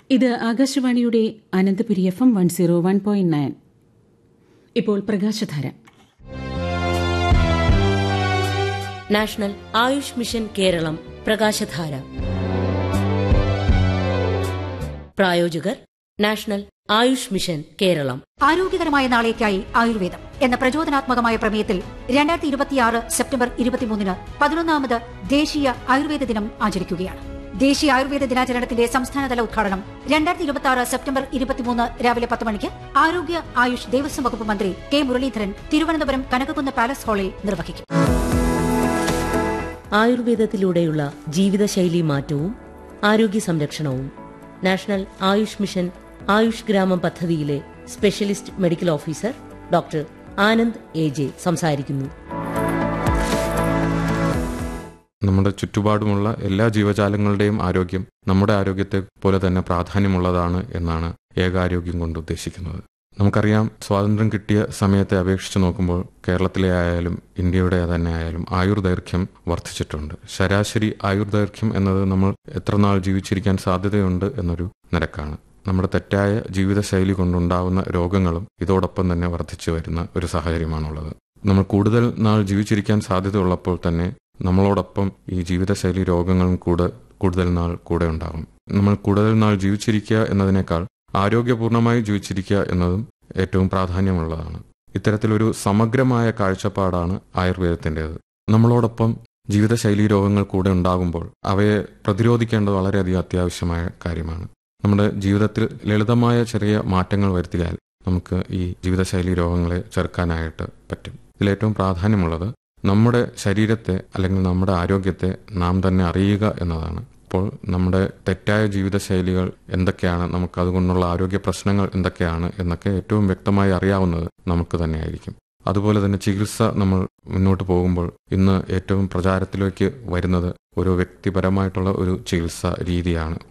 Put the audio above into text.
ഇത് ആകാശവാണിയുടെ Ananthapuri F M one zero one point nine ഇപ്പോൾ പ്രകാശധാര നാഷണൽ ആയുഷ് മിഷൻ കേരളം പ്രകാശധാര പ്രായോജകർ നാഷണൽ ആയുഷ് മിഷൻ കേരളം ആരോഗ്യകരമായ നാളേക്കായി ആയുർവേദം എന്ന പ്രചോദനാത്മകമായ പ്രമേയത്തിൽ രണ്ടായിരത്തി ഇരുപത്തിയാറ് സെപ്റ്റംബർ ഇരുപത്തിമൂന്നിന് പതിനൊന്നാമത് ദേശീയ ആയുർവേദ ദിനം ആചരിക്കുകയാണ് ദേശീയ ആയുർവേദ ദിനാചരണത്തിന്റെ സംസ്ഥാനതല ഉദ്ഘാടനം രണ്ടായിരത്തി ഇരുപത്തി ആറ് സെപ്റ്റംബർ ഇരുപത്തിമൂന്ന് രാവിലെ പത്ത് മണിക്ക് ആരോഗ്യ ആയുഷ് ദേവസ്വം വകുപ്പ് മന്ത്രി കെ മുരളീധരൻ തിരുവനന്തപുരം കനകക്കുന്ന് പാലസ് ഹാളിൽ നിർവഹിക്കും ആയുർവേദത്തിലൂടെയുള്ള ജീവിതശൈലി മാറ്റവും ആരോഗ്യ സംരക്ഷണവും നാഷണൽ ആയുഷ് മിഷൻ ആയുഷ് ഗ്രാമം പദ്ധതിയിലെ specialist medical officer doctor Anand A J സംസാരിക്കുന്നു നമ്മുടെ ചുറ്റുപാടുമുള്ള എല്ലാ ജീവജാലങ്ങളുടെയും ആരോഗ്യം നമ്മുടെ ആരോഗ്യത്തെ പോലെ തന്നെ പ്രാധാന്യമുള്ളതാണ് എന്നാണ് ഏകാരോഗ്യം കൊണ്ട് ഉദ്ദേശിക്കുന്നത് നമുക്കറിയാം സ്വാതന്ത്ര്യം കിട്ടിയ സമയത്തെ അപേക്ഷിച്ച് നോക്കുമ്പോൾ കേരളത്തിലെ ആയാലും ഇന്ത്യയുടെ തന്നെ ആയാലും ആയുർദൈർഘ്യം വർദ്ധിച്ചിട്ടുണ്ട് ശരാശരി ആയുർദൈർഘ്യം എന്നത് നമ്മൾ എത്ര നാൾ ജീവിച്ചിരിക്കാൻ സാധ്യതയുണ്ട് എന്നൊരു നിരക്കാണ് നമ്മുടെ തെറ്റായ ജീവിതശൈലി കൊണ്ടുണ്ടാവുന്ന രോഗങ്ങളും ഇതോടൊപ്പം തന്നെ വർദ്ധിച്ചു വരുന്ന ഒരു സാഹചര്യമാണുള്ളത് നമ്മൾ കൂടുതൽ നാൾ ജീവിച്ചിരിക്കാൻ സാധ്യതയുള്ളപ്പോൾ തന്നെ നമ്മളോടൊപ്പം ഈ ജീവിതശൈലി രോഗങ്ങളും കൂടെ കൂടുതൽ നാൾ കൂടെ ഉണ്ടാകും നമ്മൾ കൂടുതൽ നാൾ ജീവിച്ചിരിക്കുക എന്നതിനേക്കാൾ ആരോഗ്യപൂർണമായി ജീവിച്ചിരിക്കുക എന്നതും ഏറ്റവും പ്രാധാന്യമുള്ളതാണ് ഇത്തരത്തിലൊരു സമഗ്രമായ കാഴ്ചപ്പാടാണ് ആയുർവേദത്തിൻ്റെത് നമ്മളോടൊപ്പം ജീവിതശൈലി രോഗങ്ങൾ കൂടെ ഉണ്ടാകുമ്പോൾ അവയെ പ്രതിരോധിക്കേണ്ടത് വളരെയധികം അത്യാവശ്യമായ കാര്യമാണ് നമ്മുടെ ജീവിതത്തിൽ ലളിതമായ ചെറിയ മാറ്റങ്ങൾ വരുത്തിയാൽ നമുക്ക് ഈ ജീവിതശൈലി രോഗങ്ങളെ ചെറുക്കാനായിട്ട് പറ്റും ഇതിലേറ്റവും പ്രാധാന്യമുള്ളത് നമ്മുടെ ശരീരത്തെ അല്ലെങ്കിൽ നമ്മുടെ ആരോഗ്യത്തെ നാം തന്നെ അറിയുക എന്നതാണ് അപ്പോൾ നമ്മുടെ തെറ്റായ ജീവിതശൈലികൾ എന്തൊക്കെയാണ് നമുക്ക് അതുകൊണ്ടുള്ള ആരോഗ്യ പ്രശ്നങ്ങൾ എന്തൊക്കെയാണ് എന്നൊക്കെ ഏറ്റവും വ്യക്തമായി അറിയാവുന്നത് നമുക്ക് തന്നെയായിരിക്കും അതുപോലെ തന്നെ ചികിത്സ നമ്മൾ മുന്നോട്ട് പോകുമ്പോൾ ഇന്ന് ഏറ്റവും പ്രചാരത്തിലേക്ക് വരുന്നത് ഒരു വ്യക്തിപരമായിട്ടുള്ള ഒരു ചികിത്സാ രീതിയാണ്